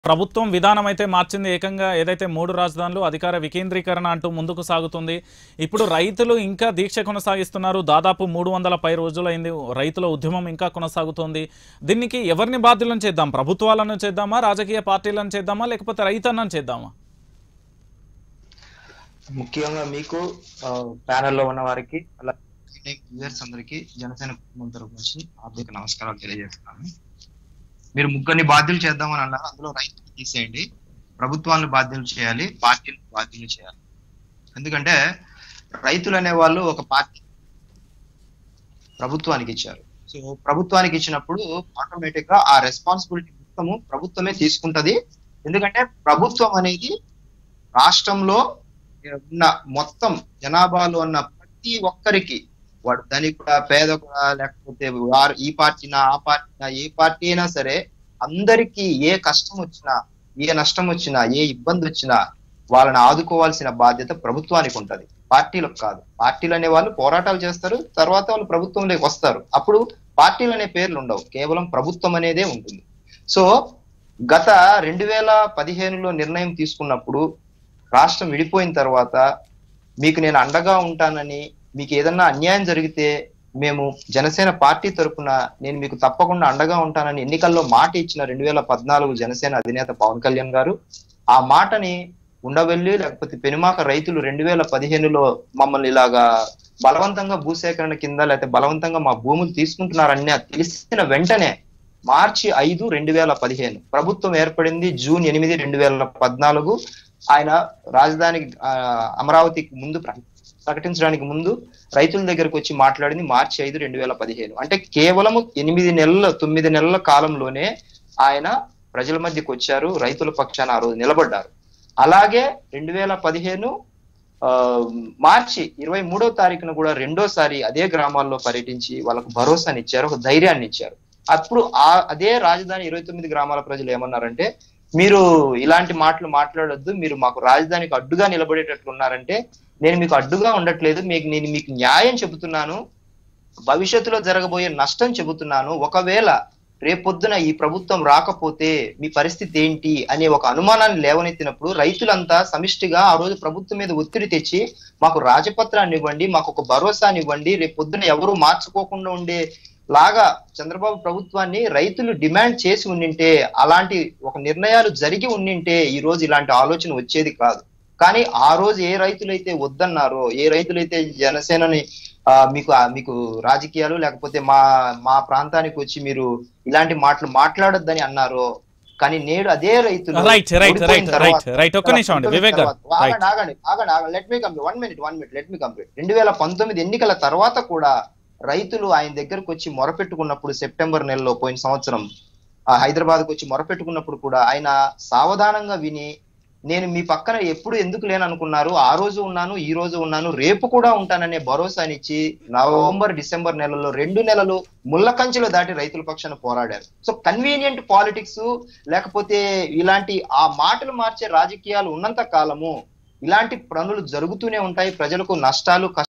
ప్రభుత్వం విధానం అయితే మార్చింది ఏకంగా ఏదైతే మూడు రాజధానులు అధికార వికేంద్రీకరణ అంటూ ముందుకు సాగుతుంది ఇప్పుడు రైతులు ఇంకా దీక్ష కొనసాగిస్తున్నారు దాదాపు మూడు వందల పై రోజులైంది రైతుల ఉద్యమం ఇంకా కొనసాగుతోంది దీనికి ఎవరిని బాధ్యులను చేద్దాం ప్రభుత్వాలను చేద్దామా రాజకీయ పార్టీలను చేద్దామా లేకపోతే రైతన్నను చేద్దామా ముఖ్యంగా మీకు ప్యానెల్లో ఉన్న వారికి అలా వ్యూవర్స్ అందరికి జనసేన కుటుంబం తరపు నుంచి ఆర్థిక నమస్కారాలు తెలియజేస్తున్నాను మీరు ముగ్గురిని బాధ్యులు చేద్దామని అన్నారు అందులో రైతులు తీసేయండి ప్రభుత్వాలను బాధ్యులు చేయాలి పార్టీలను బాధ్యులు చేయాలి ఎందుకంటే రైతులు అనే వాళ్ళు ఒక పార్టీ ప్రభుత్వానికి ఇచ్చారు సో ప్రభుత్వానికి ఇచ్చినప్పుడు ఆటోమేటిక్ గా ఆ రెస్పాన్సిబిలిటీ మొత్తము ప్రభుత్వమే తీసుకుంటది ఎందుకంటే ప్రభుత్వం అనేది రాష్ట్రంలో ఉన్న మొత్తం జనాభాలో ఉన్న ప్రతి ఒక్కరికి వాడు ధనికుడా పేదకుడా లేకపోతే వారు ఈ పార్టీనా ఆ పార్టీనా ఏ పార్టీ అయినా సరే అందరికీ ఏ కష్టం వచ్చినా ఏ నష్టం వచ్చినా ఏ ఇబ్బంది వచ్చినా వాళ్ళని ఆదుకోవాల్సిన బాధ్యత ప్రభుత్వానికి ఉంటది పార్టీలకు కాదు పార్టీలు అనే వాళ్ళు పోరాటాలు చేస్తారు తర్వాత వాళ్ళు ప్రభుత్వంలోకి వస్తారు అప్పుడు పార్టీలు అనే పేర్లు ఉండవు కేవలం ప్రభుత్వం అనేదే ఉంటుంది సో గత రెండు వేల పదిహేనులో నిర్ణయం తీసుకున్నప్పుడు రాష్ట్రం విడిపోయిన తర్వాత మీకు నేను అండగా ఉంటానని మీకు ఏదన్నా అన్యాయం జరిగితే మేము జనసేన పార్టీ తరపున నేను మీకు తప్పకుండా అండగా ఉంటానని ఎన్నికల్లో మాట ఇచ్చిన రెండు వేల పద్నాలుగు జనసేన అధినేత పవన్ కళ్యాణ్ గారు ఆ మాటని ఉండవెల్లి లేకపోతే పెనుమాక రైతులు రెండు వేల పదిహేనులో మమ్మల్ని ఇలాగా బలవంతంగా భూసేకరణ కింద లేకపోతే బలవంతంగా మా భూములు తీసుకుంటున్నారని తెలిసిన వెంటనే మార్చి ఐదు రెండు వేల పదిహేను ప్రభుత్వం ఏర్పడింది జూన్ ఎనిమిది రెండు వేల పద్నాలుగు ఆయన రాజధానికి ఆ, అమరావతికి ముందు ప్ర- ప్రకటించడానికి ముందు రైతుల దగ్గరకు వచ్చి మాట్లాడింది మార్చి ఐదు రెండు వేల పదిహేను అంటే కేవలం ఎనిమిది నెలల తొమ్మిది నెలల కాలంలోనే ఆయన ప్రజల మధ్యకు వచ్చారు రైతుల పక్షాన ఆ రోజు నిలబడ్డారు అలాగే రెండు వేల పదిహేను ఆ, మార్చి ఇరవై మూడో తారీఖున కూడా రెండోసారి అదే గ్రామాల్లో పర్యటించి వాళ్ళకు భరోసాని ఇచ్చారు ఒక ధైర్యాన్ని ఇచ్చారు అప్పుడు ఆ అదే రాజధాని ఇరవై తొమ్మిది గ్రామాల ప్రజలు ఏమన్నారంటే మీరు ఇలాంటి మాటలు మాట్లాడొద్దు మీరు మాకు రాజధానికి అడ్డుగా నిలబడేటట్లు ఉన్నారంటే నేను మీకు అడ్డుగా ఉండట్లేదు మీకు నేను మీకు న్యాయం చెబుతున్నాను భవిష్యత్తులో జరగబోయే నష్టం చెబుతున్నాను ఒకవేళ రేపొద్దున ఈ ప్రభుత్వం రాకపోతే మీ పరిస్థితి ఏంటి అనే ఒక అనుమానాన్ని లేవనెత్తినప్పుడు రైతులంతా సమిష్టిగా ఆ రోజు ప్రభుత్వం మీద ఒత్తిడి తెచ్చి మాకు రాజపత్రాన్ని ఇవ్వండి మాకు ఒక భరోసాని ఇవ్వండి రేపొద్దున ఎవరు మార్చుకోకుండా ఉండే లాగా చంద్రబాబు ప్రభుత్వాన్ని రైతులు డిమాండ్ చేసి ఉండింటే అలాంటి ఒక నిర్ణయాలు జరిగి ఉండింటే ఈ రోజు ఇలాంటి ఆలోచన వచ్చేది కాదు కానీ ఆ రోజు ఏ రైతులైతే వద్దన్నారో ఏ రైతులైతే జనసేనని ఆ, మీకు ఆ, మీకు రాజకీయాలు లేకపోతే మా మా ప్రాంతానికి వచ్చి మీరు ఇలాంటి మాటలు మాట్లాడొద్దని అన్నారో కానీ నేడు అదే రైతులు రైట్ రైట్ ఓడిపోయిన రైట్ తర్వాత- రైట్ రైట్ ఒక్క నిమిషం అండి వివేక్ గారు రైట్ ఆగండి ఆగండి ఆగండి ఆగండి let me complete one minute one minute let me complete రెండు వేల పంతొమ్మిది ఎన్నికల తర్వాత కూడా రైతులు ఆయన దగ్గరకు వచ్చి మొరపెట్టుకున్నప్పుడు సెప్టెంబర్ నెలలో పోయిన సంవత్సరం ఆ హైదరాబాద్కు వచ్చి మొరపెట్టుకున్నప్పుడు కూడా ఆయన సావధానంగా విని నేను మీ పక్కన ఎప్పుడు ఎందుకు లేననుకున్నారు ఆ రోజు ఉన్నాను ఈ రోజు ఉన్నాను రేపు కూడా ఉంటాననే భరోసానిచ్చి నవంబర్ డిసెంబర్ నెలలో రెండు నెలలు ముళ్ళకంచెలో దాటి రైతుల పక్షాన పోరాడారు సో కన్వీనియంట్ పాలిటిక్స్ లేకపోతే ఇలాంటి ఆ మాటలు మార్చే రాజకీయాలు ఉన్నంత కాలము ఇలాంటి పనులు జరుగుతూనే ఉంటాయి ప్రజలకు నష్టాలు కష్టాలు